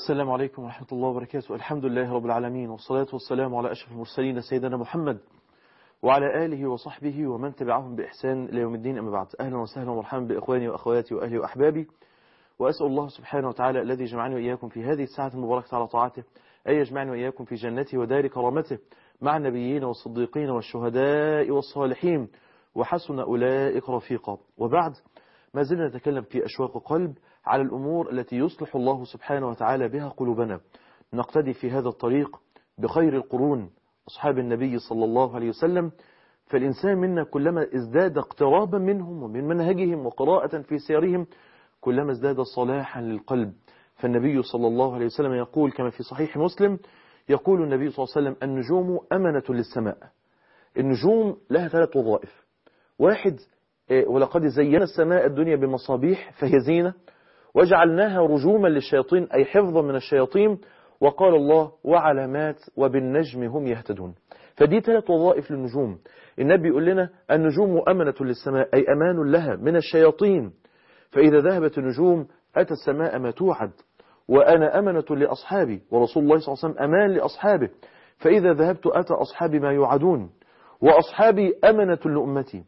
السلام عليكم ورحمة الله وبركاته الحمد لله رب العالمين والصلاة والسلام على أشرف المرسلين سيدنا محمد وعلى آله وصحبه ومن تبعهم بإحسان ليوم الدين أما بعد أهلا وسهلا ومرحبا بإخواني وأخواتي وأهلي وأحبابي وأسأل الله سبحانه وتعالى الذي جمعني وإياكم في هذه الساعة المباركة على طاعته أن يجمعني وإياكم في جنته ودار كرامته مع النبيين والصديقين والشهداء والصالحين وحسن أولئك رفيقا وبعد ما زلنا نتكلم في أشواق قلب على الأمور التي يصلح الله سبحانه وتعالى بها قلوبنا نقتدي في هذا الطريق بخير القرون أصحاب النبي صلى الله عليه وسلم فالإنسان منا كلما ازداد اقترابا منهم ومن منهجهم وقراءة في سيرهم كلما ازداد صلاحا للقلب فالنبي صلى الله عليه وسلم يقول كما في صحيح مسلم يقول النبي صلى الله عليه وسلم النجوم أمنة للسماء النجوم لها ثلاث وظائف واحد ولقد زينا السماء الدنيا بمصابيح فهي زينة وجعلناها رجوما للشياطين أي حفظا من الشياطين وقال الله وعلامات وبالنجم هم يهتدون فدي ثلاث وظائف للنجوم النبي يقول لنا النجوم أمنة للسماء أي أمان لها من الشياطين فإذا ذهبت النجوم أتى السماء ما توعد وأنا أمنة لأصحابي ورسول الله صلى الله عليه وسلم أمان لأصحابه فإذا ذهبت أتى أصحابي ما يوعدون وأصحابي أمنة لأمتي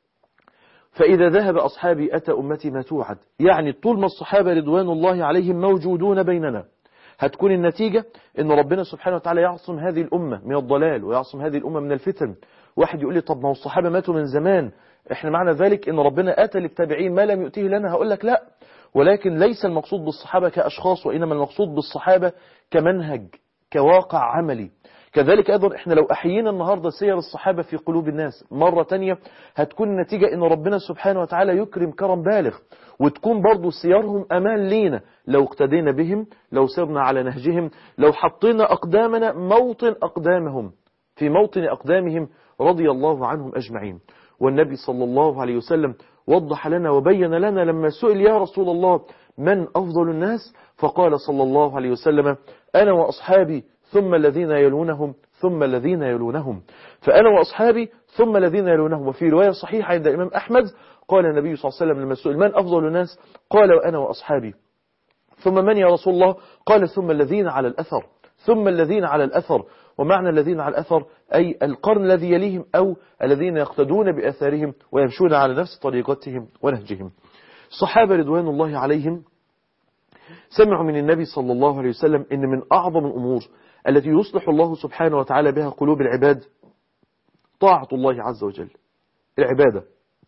فإذا ذهب أصحابي أتى أمتي ما توعد يعني طول ما الصحابة رضوان الله عليهم موجودون بيننا هتكون النتيجة ان ربنا سبحانه وتعالى يعصم هذه الأمة من الضلال ويعصم هذه الأمة من الفتن واحد يقول لي طب ما هو الصحابة ماتوا من زمان احنا معنى ذلك ان ربنا أتى للتابعين ما لم يؤتيه لنا هقول لك لا ولكن ليس المقصود بالصحابة كأشخاص وإنما المقصود بالصحابة كمنهج كواقع عملي كذلك أيضا احنا لو أحيينا النهاردة سير الصحابة في قلوب الناس مرة تانية هتكون النتيجة ان ربنا سبحانه وتعالى يكرم كرم بالغ وتكون برضو سيارهم أمان لينا لو اقتدينا بهم لو سرنا على نهجهم لو حطينا أقدامنا موطن أقدامهم في موطن أقدامهم رضي الله عنهم أجمعين والنبي صلى الله عليه وسلم وضح لنا وبين لنا لما سئل يا رسول الله من أفضل الناس فقال صلى الله عليه وسلم أنا وأصحابي ثم الذين يلونهم ثم الذين يلونهم فأنا وأصحابي ثم الذين يلونهم وفي رواية صحيحة عند الإمام أحمد قال النبي صلى الله عليه وسلم لما سئل من أفضل الناس قال وأنا وأصحابي ثم من يا رسول الله قال ثم الذين على الأثر ثم الذين على الأثر ومعنى الذين على الأثر أي القرن الذي يليهم أو الذين يقتدون بأثارهم ويمشون على نفس طريقتهم ونهجهم الصحابة رضوان الله عليهم سمعوا من النبي صلى الله عليه وسلم إن من أعظم الأمور التي يصلح الله سبحانه وتعالى بها قلوب العباد طاعة الله عز وجل العبادة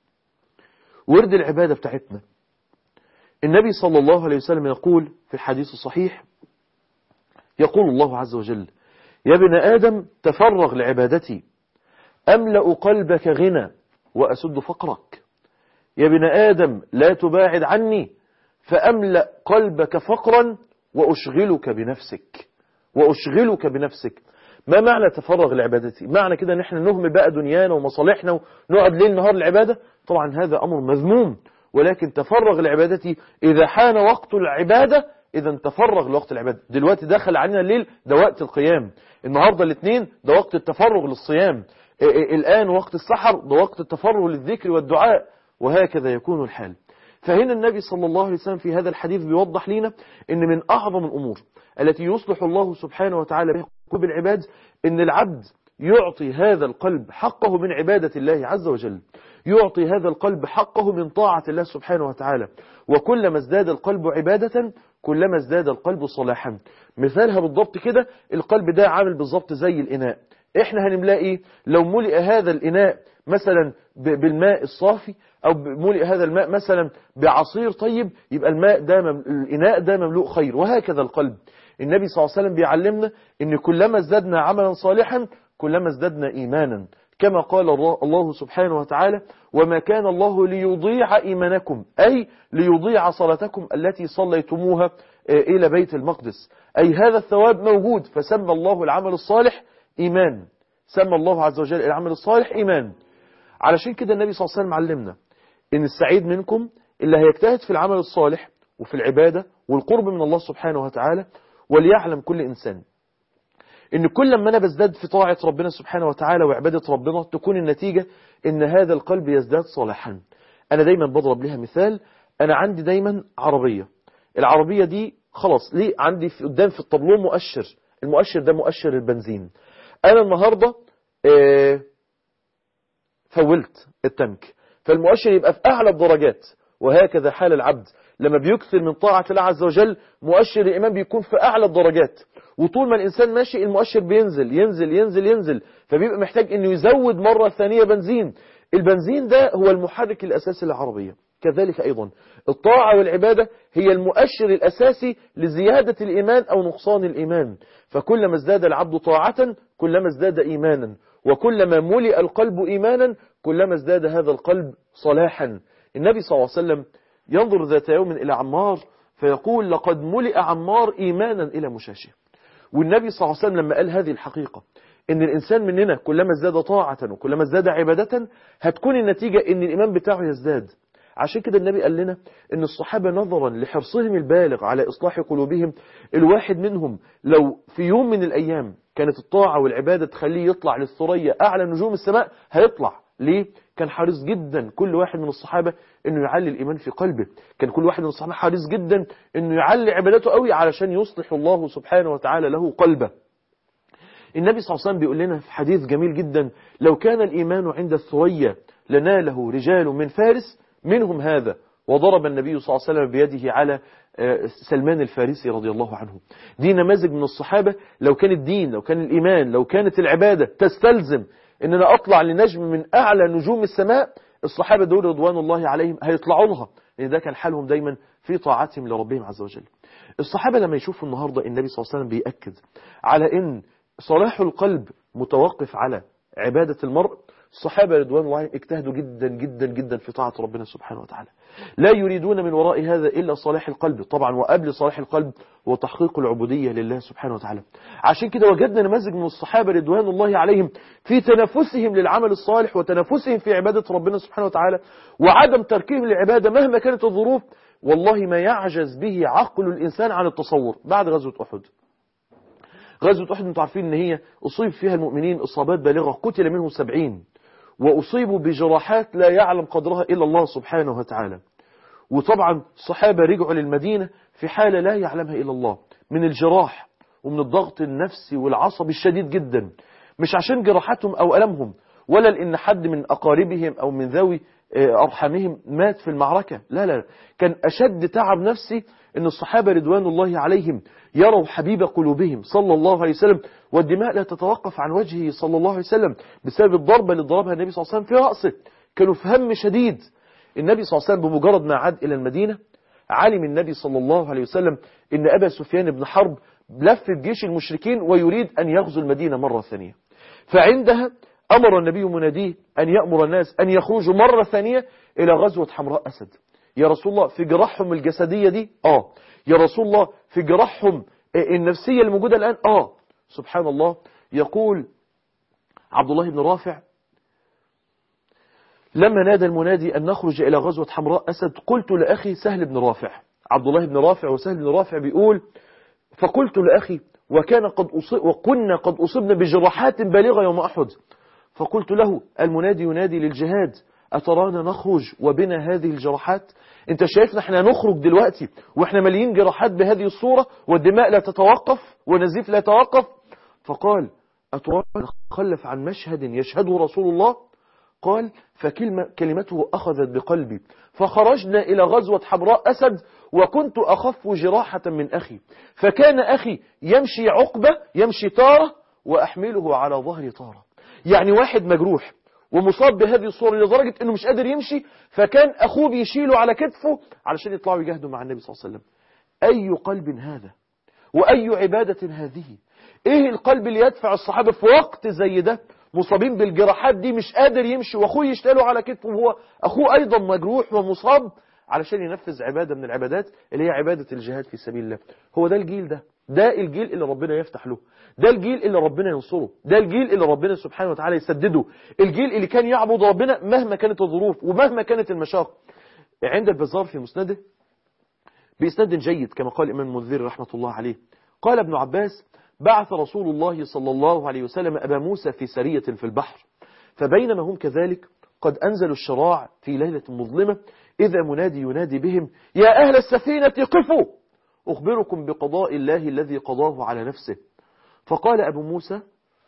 ورد العبادة بتاعتنا النبي صلى الله عليه وسلم يقول في الحديث الصحيح يقول الله عز وجل يا ابن آدم تفرغ لعبادتي أملأ قلبك غنى وأسد فقرك يا ابن آدم لا تباعد عني فأملأ قلبك فقرا وأشغلك بنفسك وأشغلك بنفسك ما معنى تفرغ لعبادتي معنى كده ان احنا نهمل بقى دنيانا ومصالحنا ونقعد ليل نهار العبادة طبعا هذا أمر مذموم ولكن تفرغ لعبادتي إذا حان وقت العبادة إذا تفرغ لوقت العبادة دلوقتي دخل علينا الليل ده وقت القيام النهاردة الاثنين ده وقت التفرغ للصيام الآن وقت السحر ده وقت التفرغ للذكر والدعاء وهكذا يكون الحال فهنا النبي صلى الله عليه وسلم في هذا الحديث بيوضح لنا ان من أعظم الأمور التي يصلح الله سبحانه وتعالى بها قلوب العباد ان العبد يعطي هذا القلب حقه من عبادة الله عز وجل يعطي هذا القلب حقه من طاعة الله سبحانه وتعالى وكلما ازداد القلب عبادة كلما ازداد القلب صلاحا مثالها بالضبط كده القلب ده عامل بالضبط زي الإناء احنا هنملاه ايه لو ملئ هذا الإناء مثلا بالماء الصافي أو ملئ هذا الماء مثلا بعصير طيب يبقى الماء ده مم... الإناء ده مملوء خير وهكذا القلب النبي صلى الله عليه وسلم بيعلمنا ان كلما ازددنا عملا صالحا كلما ازددنا إيمانا كما قال الله سبحانه وتعالى وما كان الله ليضيع إيمانكم أي ليضيع صلاتكم التي صليتموها إلى بيت المقدس أي هذا الثواب موجود فسمى الله العمل الصالح إيمان سمى الله عز وجل العمل الصالح إيمان علشان كده النبي صلى الله عليه وسلم علمنا إن السعيد منكم اللي هيجتهد في العمل الصالح وفي العبادة والقرب من الله سبحانه وتعالى وليعلم كل إنسان ان كل ما انا بزداد في طاعة ربنا سبحانه وتعالى وعبادة ربنا تكون النتيجة ان هذا القلب يزداد صالحا انا دايما بضرب لها مثال انا عندي دايما عربية العربية دي خلاص ليه عندي في قدام في الطابلوه مؤشر المؤشر ده مؤشر البنزين انا النهارده آه، فولت التنك فالمؤشر يبقى في اعلى الدرجات وهكذا حال العبد لما بيكثر من طاعة الله عز وجل مؤشر الإيمان بيكون في أعلى الدرجات وطول ما الإنسان ماشي المؤشر بينزل ينزل ينزل ينزل فبيبقى محتاج أنه يزود مرة ثانية بنزين البنزين ده هو المحرك الأساسي للعربية كذلك أيضا الطاعة والعبادة هي المؤشر الأساسي لزيادة الإيمان أو نقصان الإيمان فكلما ازداد العبد طاعة كلما ازداد إيمانا وكلما ملئ القلب إيمانا كلما ازداد هذا القلب صلاحا النبي صلى الله عليه وسلم ينظر ذات يوم إلى عمار فيقول لقد ملئ عمار إيمانا إلى مشاشه والنبي صلى الله عليه وسلم لما قال هذه الحقيقة ان الانسان مننا كلما ازداد طاعة وكلما ازداد عبادة هتكون النتيجة ان الايمان بتاعه يزداد عشان كده النبي قال لنا ان الصحابة نظرا لحرصهم البالغ على اصلاح قلوبهم الواحد منهم لو في يوم من الايام كانت الطاعة والعبادة تخليه يطلع للثريا اعلى نجوم السماء هيطلع ليه؟ كان حريص جدا كل واحد من الصحابة انه يعلي الايمان في قلبه كان كل واحد من الصحابة حريص جدا انه يعلي عبادته قوي علشان يصلح الله سبحانه وتعالى له قلبه النبي صلى الله عليه وسلم بيقول لنا في حديث جميل جدا لو كان الإيمان عند الثريا لناله رجال من فارس منهم هذا وضرب النبي صلى الله عليه وسلم بيده على سلمان الفارسي رضي الله عنه دي نماذج من الصحابة لو كان الدين لو كان الإيمان لو كانت العبادة تستلزم ان انا اطلع لنجم من اعلى نجوم السماء الصحابة دول رضوان الله عليهم هيطلعوا لها لان ده كان حالهم دايما في طاعتهم لربهم عز وجل الصحابة لما يشوفوا النهاردة النبي صلى الله عليه وسلم بيأكد على ان صلاح القلب متوقف على عبادة المرء الصحابة رضوان الله عليهم اجتهدوا جدا جدا جدا في طاعة ربنا سبحانه وتعالى لا يريدون من وراء هذا إلا صلاح القلب طبعا وقبل صلاح القلب هو تحقيق العبودية لله سبحانه وتعالى عشان كده وجدنا نماذج من الصحابة رضوان الله عليهم في تنافسهم للعمل الصالح وتنافسهم في عبادة ربنا سبحانه وتعالى وعدم تركهم للعبادة مهما كانت الظروف والله ما يعجز به عقل الإنسان عن التصور بعد غزوة أحد غزوة أحد انتم عارفين ان هي أصيب فيها المؤمنين إصابات بالغة قتل منهم سبعين وأصيبوا بجراحات لا يعلم قدرها إلا الله سبحانه وتعالى وطبعا الصحابة رجعوا للمدينة في حالة لا يعلمها إلا الله من الجراح ومن الضغط النفسي والعصبي الشديد جدا مش عشان جراحاتهم أو ألمهم ولا لأن حد من أقاربهم أو من ذوي أرحمهم مات في المعركة لا لا كان أشد تعب نفسي أن الصحابة رضوان الله عليهم يروا حبيب قلوبهم صلى الله عليه وسلم والدماء لا تتوقف عن وجهه صلى الله عليه وسلم بسبب الضربة اللي ضربها النبي صلى الله عليه وسلم في رأسه كانوا في هم شديد النبي صلى الله عليه وسلم بمجرد ما عاد إلى المدينة علم النبي صلى الله عليه وسلم أن أبا سفيان بن حرب لف جيش المشركين ويريد أن يغزو المدينة مرة ثانية فعندها أمر النبي مناديه أن يأمر الناس أن يخرجوا مرة ثانية إلى غزوة حمراء أسد يا رسول الله في جراحهم الجسدية دي آه يا رسول الله في جراحهم النفسية الموجودة الآن آه سبحان الله يقول عبد الله بن رافع لما نادى المنادي أن نخرج إلى غزوة حمراء أسد قلت لأخي سهل بن رافع عبد الله بن رافع وسهل بن رافع بيقول فقلت لأخي وكان قد أصيب وكنا قد أصبنا بجراحات بالغة يوم أحد فقلت له المنادي ينادي للجهاد أترانا نخرج وبنا هذه الجراحات انت شايفنا احنا نخرج دلوقتي واحنا مليين جراحات بهذه الصورة والدماء لا تتوقف والنزيف لا يتوقف فقال أترانا نخلف عن مشهد يشهده رسول الله قال فكلمة كلمته أخذت بقلبي فخرجنا إلى غزوة حمراء أسد وكنت أخف جراحة من أخي فكان أخي يمشي عقبة يمشي طارة وأحمله على ظهر طارة يعني واحد مجروح ومصاب بهذه الصورة لدرجة أنه مش قادر يمشي فكان أخوه بيشيله على كتفه علشان يطلعوا يجاهدوا مع النبي صلى الله عليه وسلم أي قلب هذا وأي عبادة هذه إيه القلب اللي يدفع الصحابة في وقت زي ده مصابين بالجراحات دي مش قادر يمشي واخوه يشتغله على كتفه وهو اخوه ايضا مجروح ومصاب علشان ينفذ عبادة من العبادات اللي هي عبادة الجهاد في سبيل الله هو ده الجيل ده ده الجيل اللي ربنا يفتح له ده الجيل اللي ربنا ينصره ده الجيل اللي ربنا سبحانه وتعالى يسدده الجيل اللي كان يعبد ربنا مهما كانت الظروف ومهما كانت المشاق عند البزار في مسنده بإسناد جيد كما قال الإمام المنذر رحمة الله عليه قال ابن عباس بعث رسول الله صلى الله عليه وسلم أبا موسى في سرية في البحر فبينما هم كذلك قد أنزلوا الشراع في ليلة مظلمة إذا منادي ينادي بهم يا أهل السفينة قفوا أخبركم بقضاء الله الذي قضاه على نفسه فقال أبو موسى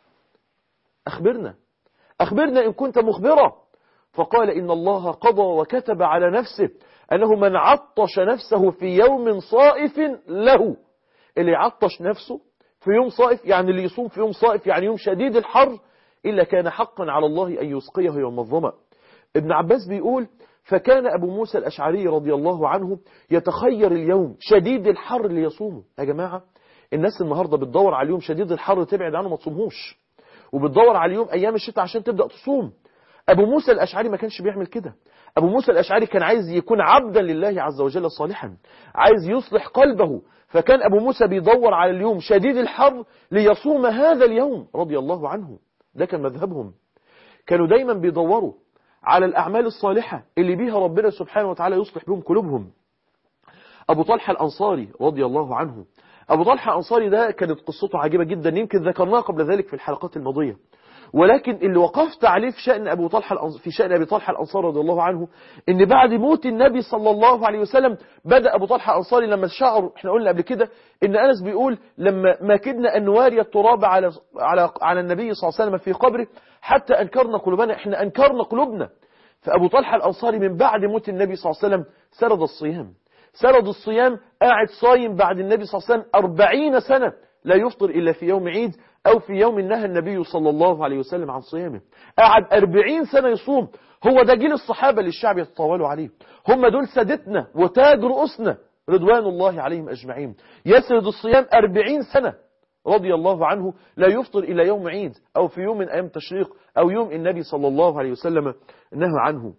أخبرنا أخبرنا إن كنت مخبرا فقال إن الله قضى وكتب على نفسه أنه من عطش نفسه في يوم صائف له اللي يعطش نفسه في يوم صائف يعني اللي يصوم في يوم صائف يعني يوم شديد الحر إلا كان حقا على الله أن يسقيه يوم الظمأ ابن عباس بيقول فكان أبو موسى الأشعري رضي الله عنه يتخير اليوم شديد الحر اللي يصومه يا جماعة الناس النهاردة بتدور على اليوم شديد الحر تبعد عنه ما تصومهوش وبتدور على اليوم أيام الشتاء عشان تبدأ تصوم أبو موسى الأشعري ما كانش بيعمل كده أبو موسى الأشعري كان عايز يكون عبدا لله عز وجل صالحا عايز يصلح قلبه فكان أبو موسى بيدور على اليوم شديد الحر ليصوم هذا اليوم رضي الله عنه ده كان مذهبهم كانوا دايما بيدوروا على الأعمال الصالحة اللي بيها ربنا سبحانه وتعالى يصلح بهم قلوبهم أبو طلحة الأنصاري رضي الله عنه أبو طلحة الأنصاري ده كانت قصته عجيبة جدا يمكن ذكرناها قبل ذلك في الحلقات الماضية ولكن اللي وقفت عليه في شأن أبو طلحة في شأن أبي طلحة الأنصاري رضي الله عنه إن بعد موت النبي صلى الله عليه وسلم بدأ أبو طلحة الأنصاري لما شعر إحنا قلنا قبل كده إن أنس بيقول لما ما كدنا أن نواري التراب على على على النبي صلى الله عليه وسلم في قبره حتى أنكرنا قلوبنا إحنا أنكرنا قلوبنا فأبو طلحة الأنصاري من بعد موت النبي صلى الله عليه وسلم سرد الصيام سرد الصيام قاعد صايم بعد النبي صلى الله عليه وسلم أربعين سنة لا يفطر إلا في يوم عيد أو في يوم نهى النبي صلى الله عليه وسلم عن صيامه قاعد أربعين سنة يصوم هو ده جيل الصحابة اللي الشعب يتطاولوا عليه هم دول سادتنا وتاج رؤوسنا رضوان الله عليهم أجمعين يسرد الصيام أربعين سنة رضي الله عنه لا يفطر إلى يوم عيد أو في يوم من أيام التشريق أو يوم النبي صلى الله عليه وسلم نهى عنه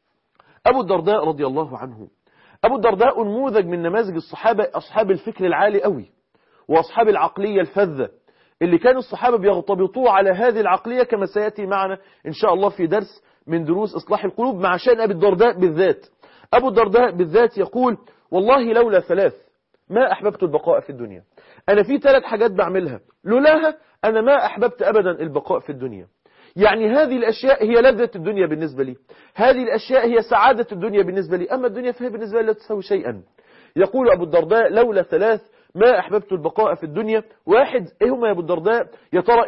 أبو الدرداء رضي الله عنه أبو الدرداء نموذج من نماذج الصحابة أصحاب الفكر العالي قوي وأصحاب العقلية الفذة اللي كانوا الصحابة بيغتبطوا على هذه العقلية كما سيأتي معنا إن شاء الله في درس من دروس إصلاح القلوب مع شأن أبي الدرداء بالذات أبو الدرداء بالذات يقول والله لولا ثلاث ما أحببت البقاء في الدنيا أنا في ثلاث حاجات بعملها لولاها أنا ما أحببت أبدا البقاء في الدنيا يعني هذه الأشياء هي لذة الدنيا بالنسبة لي هذه الأشياء هي سعادة الدنيا بالنسبة لي أما الدنيا فهي بالنسبة لي لا تساوي شيئا يقول أبو الدرداء لولا ثلاث ما أحببت البقاء في الدنيا واحد إيه هم يا أبو الدرداء يا ترى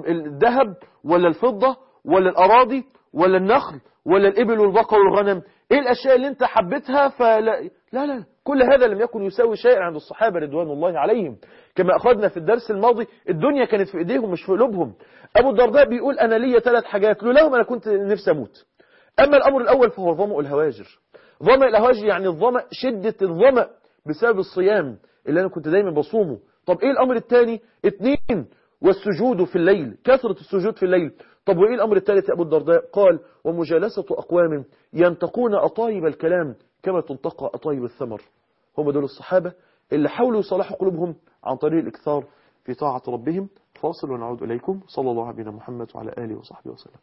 الذهب ولا الفضة ولا الأراضي ولا النخل ولا الإبل والبقر والغنم إيه الأشياء اللي أنت حبيتها فلا لا لا كل هذا لم يكن يساوي شيئا عند الصحابة رضوان الله عليهم كما أخذنا في الدرس الماضي الدنيا كانت في إيديهم مش في قلوبهم أبو الدرداء بيقول أنا ليا ثلاث حاجات لولاهم أنا كنت نفسي أموت أما الأمر الأول فهو ظمأ الهواجر ظمأ الهواجر يعني الظمأ شدة الظمأ بسبب الصيام اللي أنا كنت دايما بصومه طب إيه الأمر الثاني اتنين والسجود في الليل كثرة السجود في الليل طب وإيه الأمر الثالث يا أبو الدرداء قال ومجالسة أقوام ينتقون أطايب الكلام كما تنتقى أطايب الثمر هم دول الصحابة اللي حاولوا يصلحوا قلوبهم عن طريق الإكثار في طاعة ربهم فاصل ونعود إليكم صلى الله على محمد وعلى آله وصحبه وسلم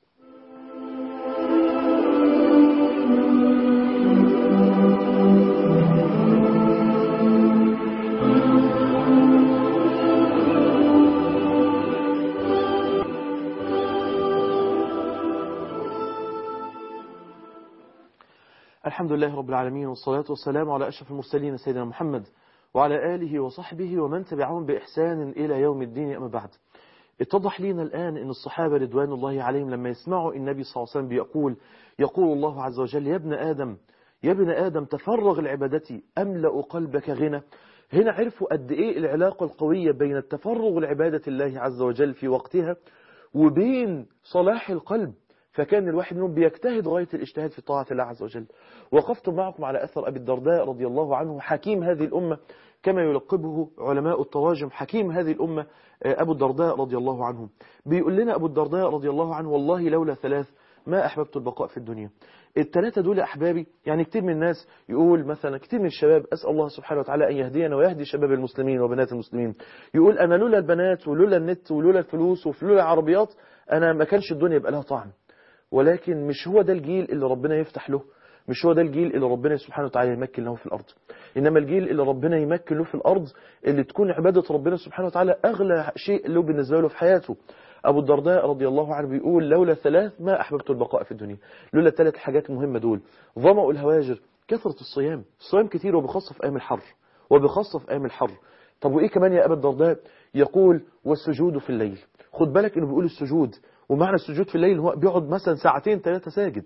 الحمد لله رب العالمين والصلاة والسلام على أشرف المرسلين سيدنا محمد وعلى آله وصحبه ومن تبعهم بإحسان إلى يوم الدين أما بعد اتضح لنا الآن أن الصحابة رضوان الله عليهم لما يسمعوا النبي صلى الله عليه وسلم بيقول يقول الله عز وجل يا ابن آدم يا ابن آدم تفرغ لعبادتي أملأ قلبك غنى هنا عرفوا قد إيه العلاقة القوية بين التفرغ لعبادة الله عز وجل في وقتها وبين صلاح القلب فكان الواحد منهم بيجتهد غاية الاجتهاد في طاعة الله عز وجل وقفت معكم على أثر أبي الدرداء رضي الله عنه حكيم هذه الأمة كما يلقبه علماء التراجم حكيم هذه الأمة أبو الدرداء رضي الله عنه بيقول لنا أبو الدرداء رضي الله عنه والله لولا ثلاث ما أحببت البقاء في الدنيا الثلاثة دول أحبابي يعني كتير من الناس يقول مثلا كتير من الشباب أسأل الله سبحانه وتعالى أن يهدينا ويهدي شباب المسلمين وبنات المسلمين يقول أنا لولا البنات ولولا النت ولولا الفلوس ولولا العربيات أنا ما كانش الدنيا يبقى لها طعم ولكن مش هو ده الجيل اللي ربنا يفتح له مش هو ده الجيل اللي ربنا سبحانه وتعالى يمكن له في الأرض إنما الجيل اللي ربنا يمكن له في الأرض اللي تكون عبادة ربنا سبحانه وتعالى أغلى شيء له بالنسبة له في حياته أبو الدرداء رضي الله عنه بيقول لولا ثلاث ما أحببت البقاء في الدنيا لولا الثلاث حاجات المهمة دول ظمأ الهواجر كثرة الصيام الصيام كتير وبخاصة في أيام الحر وبخاصة في أيام الحر طب وإيه كمان يا أبا الدرداء يقول والسجود في الليل خد بالك إنه بيقول السجود ومعنى السجود في الليل هو بيقعد مثلا ساعتين ثلاثة ساجد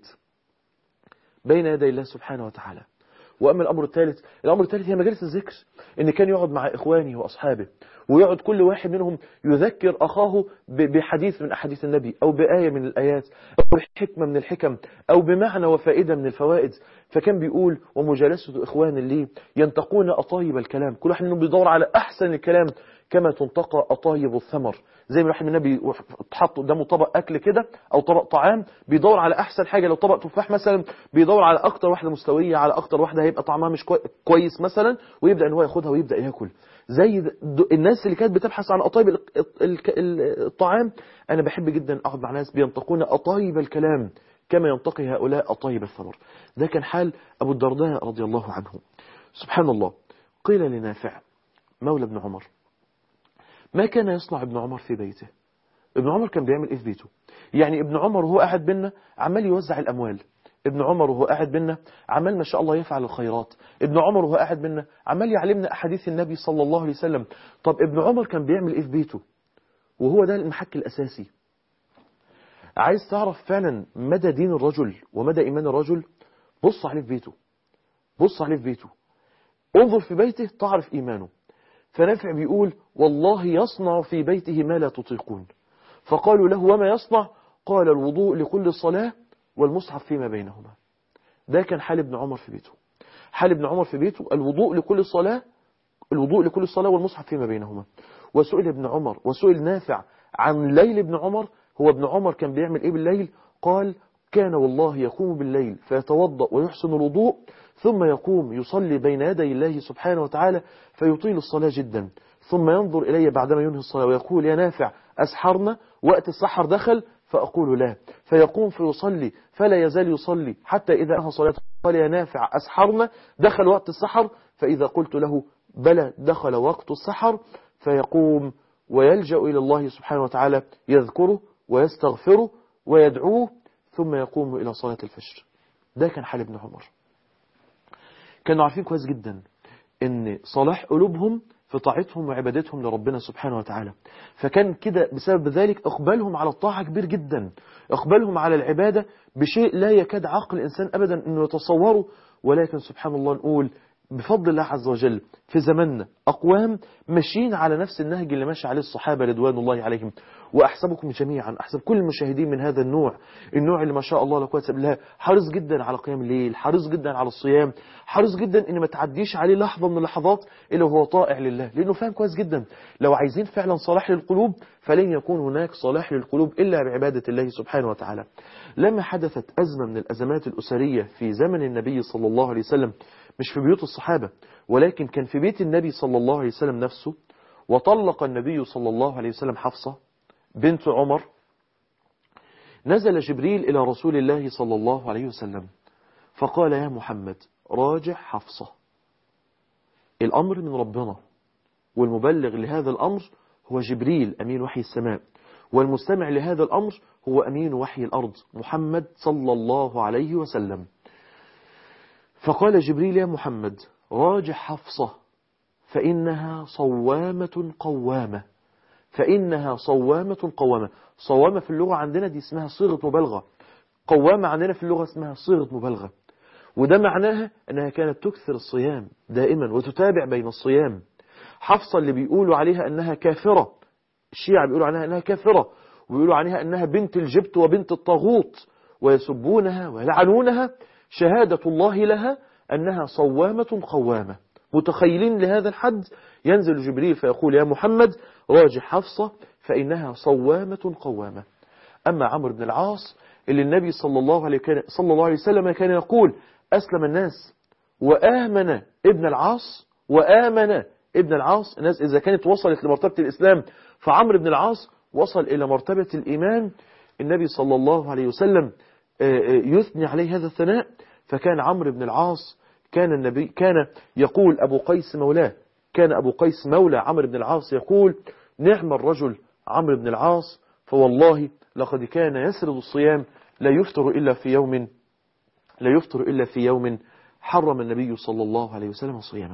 بين يدي الله سبحانه وتعالى وأما الأمر الثالث الأمر الثالث هي مجالس الذكر إن كان يقعد مع إخوانه وأصحابه ويقعد كل واحد منهم يذكر أخاه بحديث من أحاديث النبي أو بآية من الآيات أو بحكمة من الحكم أو بمعنى وفائدة من الفوائد فكان بيقول ومجالسة إخوان لي ينتقون أطايب الكلام كل واحد منهم بيدور على أحسن الكلام كما تنتقى أطايب الثمر زي ما واحد مننا بيتحط قدامه طبق أكل كده أو طبق طعام بيدور على أحسن حاجة لو طبق تفاح مثلا بيدور على أكتر واحدة مستوية على أكتر واحدة هيبقى طعمها مش كويس مثلا ويبدأ إن هو ياخدها ويبدأ ياكل زي الناس اللي كانت بتبحث عن أطايب الطعام أنا بحب جدا أقعد مع ناس بينتقون أطايب الكلام كما ينتقي هؤلاء أطايب الثمر ده كان حال أبو الدرداء رضي الله عنه سبحان الله قيل لنافع مولى ابن عمر ما كان يصنع ابن عمر في بيته ابن عمر كان بيعمل ايه في بيته يعني ابن عمر وهو قاعد بينا عمال يوزع الاموال ابن عمر وهو قاعد بينا عمال ما شاء الله يفعل الخيرات ابن عمر وهو قاعد بينا عمال يعلمنا احاديث النبي صلى الله عليه وسلم طب ابن عمر كان بيعمل ايه في بيته وهو ده المحك الاساسي عايز تعرف فعلا مدى دين الرجل ومدى ايمان الرجل بص عليه في بيته بص عليه في بيته انظر في بيته تعرف ايمانه فنافع بيقول والله يصنع في بيته ما لا تطيقون فقالوا له وما يصنع قال الوضوء لكل صلاة والمصحف فيما بينهما ده كان حال ابن عمر في بيته حال ابن عمر في بيته الوضوء لكل صلاة الوضوء لكل صلاة والمصحف فيما بينهما وسئل ابن عمر وسئل نافع عن ليل ابن عمر هو ابن عمر كان بيعمل ايه بالليل قال كان والله يقوم بالليل فيتوضأ ويحسن الوضوء ثم يقوم يصلي بين يدي الله سبحانه وتعالى فيطيل الصلاة جدا ثم ينظر إلي بعدما ينهي الصلاة ويقول يا نافع أسحرنا وقت السحر دخل فأقول لا فيقوم فيصلي فلا يزال يصلي حتى إذا أنهى صلاته قال يا نافع أسحرنا دخل وقت السحر فإذا قلت له بلى دخل وقت السحر فيقوم ويلجأ إلى الله سبحانه وتعالى يذكره ويستغفره ويدعوه ثم يقوم إلى صلاة الفجر ده كان حال ابن عمر كانوا عارفين كويس جدا ان صلاح قلوبهم في طاعتهم وعبادتهم لربنا سبحانه وتعالى فكان كده بسبب ذلك اقبالهم على الطاعة كبير جدا اقبالهم على العبادة بشيء لا يكاد عقل الإنسان أبدا أنه يتصوره ولكن سبحان الله نقول بفضل الله عز وجل في زماننا أقوام ماشيين على نفس النهج اللي ماشي عليه الصحابة رضوان الله عليهم وأحسبكم جميعا أحسب كل المشاهدين من هذا النوع النوع اللي ما شاء الله لا قوه الا بالله حريص جدا على قيام الليل حريص جدا على الصيام حريص جدا ان ما تعديش عليه لحظة من اللحظات إلا وهو طائع لله لأنه فاهم كويس جدا لو عايزين فعلا صلاح للقلوب فلن يكون هناك صلاح للقلوب إلا بعبادة الله سبحانه وتعالى لما حدثت أزمة من الأزمات الأسرية في زمن النبي صلى الله عليه وسلم مش في بيوت الصحابة ولكن كان في بيت النبي صلى الله عليه وسلم نفسه وطلق النبي صلى الله عليه وسلم حفصة بنت عمر نزل جبريل إلى رسول الله صلى الله عليه وسلم فقال يا محمد راجع حفصة الأمر من ربنا والمبلغ لهذا الأمر هو جبريل أمين وحي السماء والمستمع لهذا الأمر هو أمين وحي الأرض محمد صلى الله عليه وسلم فقال جبريل يا محمد راجع حفصة فإنها صوامة قوامة فإنها صوامة قوامة صوامة في اللغة عندنا دي اسمها صيغة مبالغة قوامة عندنا في اللغة اسمها صيغة مبالغة وده معناها أنها كانت تكثر الصيام دائما وتتابع بين الصيام حفصة اللي بيقولوا عليها أنها كافرة الشيعة بيقولوا عنها أنها كافرة ويقولوا عنها أنها بنت الجبت وبنت الطاغوت ويسبونها ويلعنونها شهادة الله لها أنها صوامة قوامة متخيلين لهذا الحد ينزل جبريل فيقول يا محمد راجع حفصة فإنها صوامة قوامة أما عمرو بن العاص اللي النبي صلى الله عليه, كان صلى الله عليه وسلم كان يقول أسلم الناس وآمن ابن العاص وآمن ابن العاص الناس إذا كانت وصلت لمرتبة الإسلام فعمرو بن العاص وصل إلى مرتبة الإيمان النبي صلى الله عليه وسلم يثني عليه هذا الثناء فكان عمرو بن العاص كان النبي كان يقول أبو قيس مولاه كان أبو قيس مولى عمرو بن العاص يقول نعم الرجل عمرو بن العاص فوالله لقد كان يسرد الصيام لا يفطر إلا في يوم لا يفطر إلا في يوم حرم النبي صلى الله عليه وسلم صيامه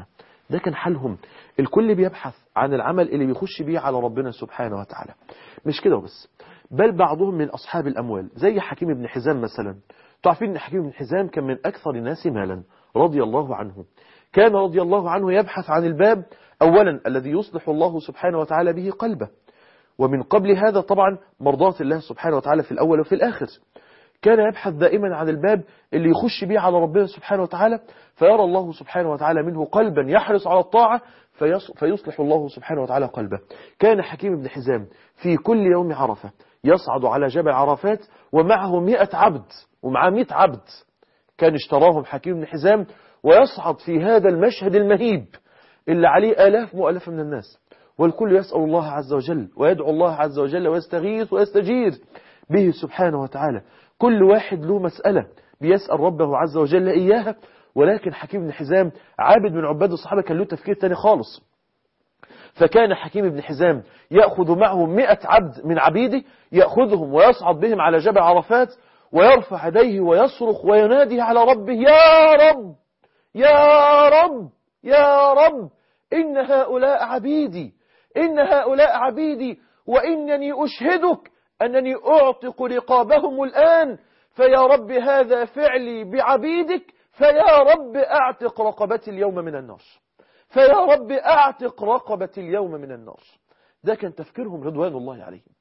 ده كان حالهم الكل بيبحث عن العمل اللي بيخش بيه على ربنا سبحانه وتعالى مش كده وبس بل بعضهم من أصحاب الأموال زي حكيم بن حزام مثلا تعرفين أن حكيم بن حزام كان من أكثر الناس مالا رضي الله عنه كان رضي الله عنه يبحث عن الباب أولا الذي يصلح الله سبحانه وتعالى به قلبه ومن قبل هذا طبعا مرضاة الله سبحانه وتعالى في الأول وفي الآخر كان يبحث دائما عن الباب اللي يخش به على ربنا سبحانه وتعالى فيرى الله سبحانه وتعالى منه قلبا يحرص على الطاعة فيصلح الله سبحانه وتعالى قلبه كان حكيم بن حزام في كل يوم عرفة يصعد على جبل عرفات ومعه مئة عبد ومعه مئة عبد كان اشتراهم حكيم بن حزام ويصعد في هذا المشهد المهيب اللي عليه آلاف مؤلفة من الناس والكل يسأل الله عز وجل ويدعو الله عز وجل ويستغيث ويستجير به سبحانه وتعالى كل واحد له مسألة بيسأل ربه عز وجل إياها ولكن حكيم بن حزام عابد من عباد الصحابة كان له تفكير تاني خالص فكان حكيم بن حزام يأخذ معه مئة عبد من عبيده يأخذهم ويصعد بهم على جبل عرفات ويرفع يديه ويصرخ وينادي على ربه يا رب يا رب يا رب إن هؤلاء عبيدي إن هؤلاء عبيدي وإنني أشهدك أنني أعتق رقابهم الآن فيا رب هذا فعلي بعبيدك فيا رب أعتق رقبتي اليوم من النار فيا رب أعتق رقبتي اليوم من النار ده كان تفكيرهم رضوان الله عليهم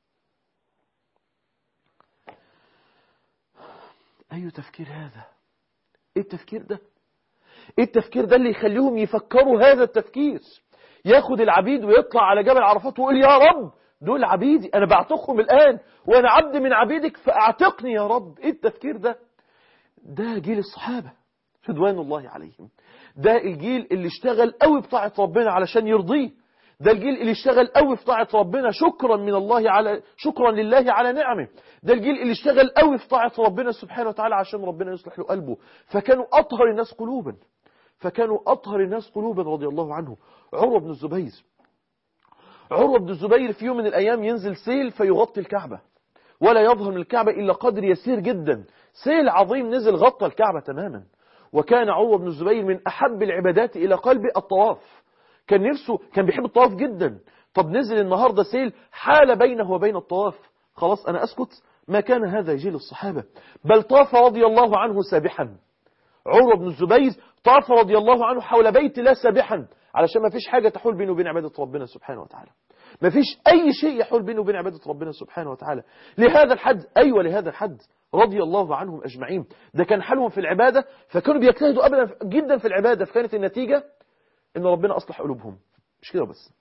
أي تفكير هذا إيه التفكير ده إيه التفكير ده اللي يخليهم يفكروا هذا التفكير ياخد العبيد ويطلع على جبل عرفات ويقول يا رب دول عبيدي أنا بعتقهم الآن وأنا عبد من عبيدك فأعتقني يا رب إيه التفكير ده ده جيل الصحابة رضوان الله عليهم ده الجيل اللي اشتغل قوي بطاعة ربنا علشان يرضيه ده الجيل اللي اشتغل قوي في طاعة ربنا شكرا من الله على شكرا لله على نعمه ده الجيل اللي اشتغل قوي في طاعة ربنا سبحانه وتعالى عشان ربنا يصلح له قلبه فكانوا أطهر الناس قلوبا فكانوا أطهر الناس قلوبا رضي الله عنه عروة بن الزبير عروة بن الزبير في يوم من الأيام ينزل سيل فيغطي الكعبة ولا يظهر من الكعبة إلا قدر يسير جدا سيل عظيم نزل غطى الكعبة تماما وكان عروة بن الزبير من أحب العبادات إلى قلبه الطواف كان نفسه كان بيحب الطواف جدا طب نزل النهاردة سيل حال بينه وبين الطواف خلاص أنا أسكت ما كان هذا جيل الصحابة بل طاف رضي الله عنه سابحا عروة بن الزبير طاف رضي الله عنه حول بيت الله سابحا علشان ما فيش حاجة تحول بينه وبين عبادة ربنا سبحانه وتعالى ما فيش أي شيء يحول بينه وبين عبادة ربنا سبحانه وتعالى لهذا الحد أيوة لهذا الحد رضي الله عنهم أجمعين ده كان حالهم في العبادة فكانوا بيجتهدوا أبدا جدا في العبادة فكانت النتيجة إن ربنا أصلح قلوبهم مش كده بس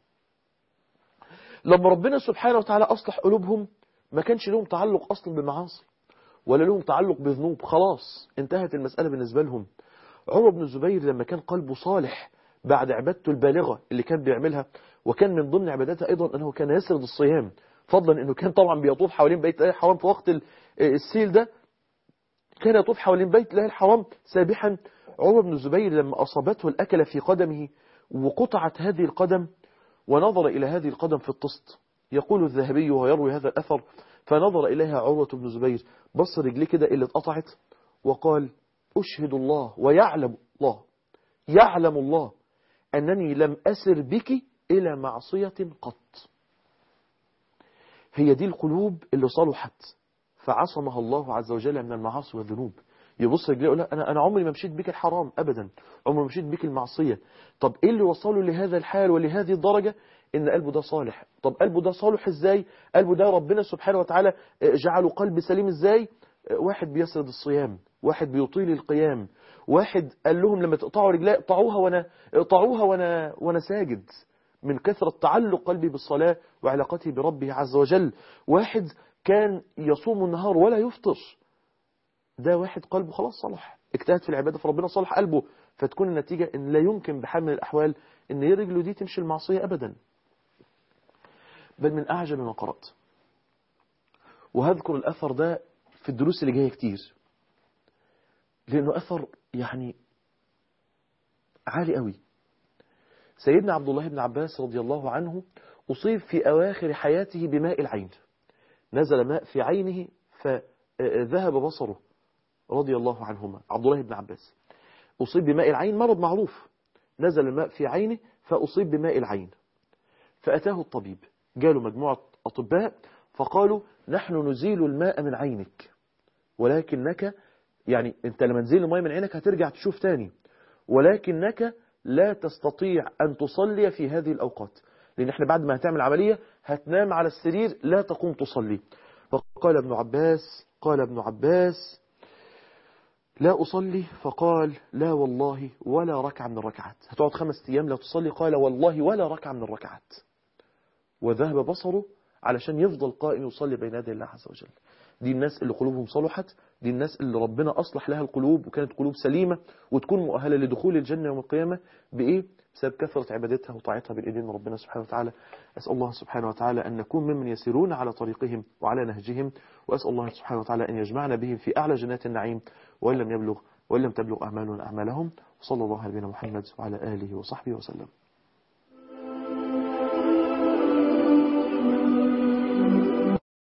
لما ربنا سبحانه وتعالى أصلح قلوبهم ما كانش لهم تعلق أصلا بالمعاصي ولا لهم تعلق بذنوب خلاص انتهت المسألة بالنسبة لهم عمر بن الزبير لما كان قلبه صالح بعد عبادته البالغة اللي كان بيعملها وكان من ضمن عباداته أيضا أنه كان يسرد الصيام فضلا أنه كان طبعا بيطوف حوالين بيت الله الحرام في وقت السيل ده كان يطوف حوالين بيت الله الحرام سابحا عمر بن الزبير لما أصابته الأكل في قدمه وقطعت هذه القدم ونظر إلى هذه القدم في الطست يقول الذهبي ويروي هذا الأثر فنظر إليها عروة بن الزبير بص رجليه كده اللي اتقطعت وقال أشهد الله ويعلم الله يعلم الله أنني لم أسر بك إلى معصية قط هي دي القلوب اللي صلحت فعصمها الله عز وجل من المعاصي والذنوب يبص رجليه يقول انا انا عمري ما مشيت بك الحرام ابدا عمري ما مشيت بك المعصيه طب ايه اللي وصله لهذا الحال ولهذه الدرجه ان قلبه ده صالح طب قلبه ده صالح ازاي قلبه ده ربنا سبحانه وتعالى جعله قلب سليم ازاي واحد بيسرد الصيام واحد بيطيل القيام واحد قال لهم لما تقطعوا رجلي اقطعوها وانا اقطعوها وانا وانا ساجد من كثرة تعلق قلبي بالصلاة وعلاقته بربه عز وجل واحد كان يصوم النهار ولا يفطر ده واحد قلبه خلاص صلح اجتهد في العبادة فربنا صلح قلبه فتكون النتيجة ان لا يمكن بحال من الأحوال ان رجله دي تمشي المعصية أبدا بل من أعجب ما قرأت وهذكر الأثر ده في الدروس اللي جاية كتير لأنه أثر يعني عالي قوي سيدنا عبد الله بن عباس رضي الله عنه أصيب في أواخر حياته بماء العين نزل ماء في عينه فذهب بصره رضي الله عنهما عبد الله بن عباس أصيب بماء العين مرض معروف نزل الماء في عينه فأصيب بماء العين فأتاه الطبيب جاله مجموعة أطباء فقالوا نحن نزيل الماء من عينك ولكنك يعني انت لما تزيل الماء من عينك هترجع تشوف تاني ولكنك لا تستطيع أن تصلي في هذه الأوقات لأن احنا بعد ما هتعمل عملية هتنام على السرير لا تقوم تصلي فقال ابن عباس قال ابن عباس لا أصلي فقال لا والله ولا ركعة من الركعات هتقعد خمس أيام لا تصلي قال والله ولا ركعة من الركعات وذهب بصره علشان يفضل قائم يصلي بين يدي الله عز وجل دي الناس اللي قلوبهم صلحت دي الناس اللي ربنا أصلح لها القلوب وكانت قلوب سليمة وتكون مؤهلة لدخول الجنة يوم القيامة بإيه؟ بسبب كثرة عبادتها وطاعتها بالإيدين ربنا سبحانه وتعالى أسأل الله سبحانه وتعالى أن نكون ممن يسيرون على طريقهم وعلى نهجهم وأسأل الله سبحانه وتعالى أن يجمعنا بهم في أعلى جنات النعيم وإن لم يبلغ وإن لم تبلغ أعمالنا أعمالهم وصلى الله على نبينا محمد وعلى آله وصحبه وسلم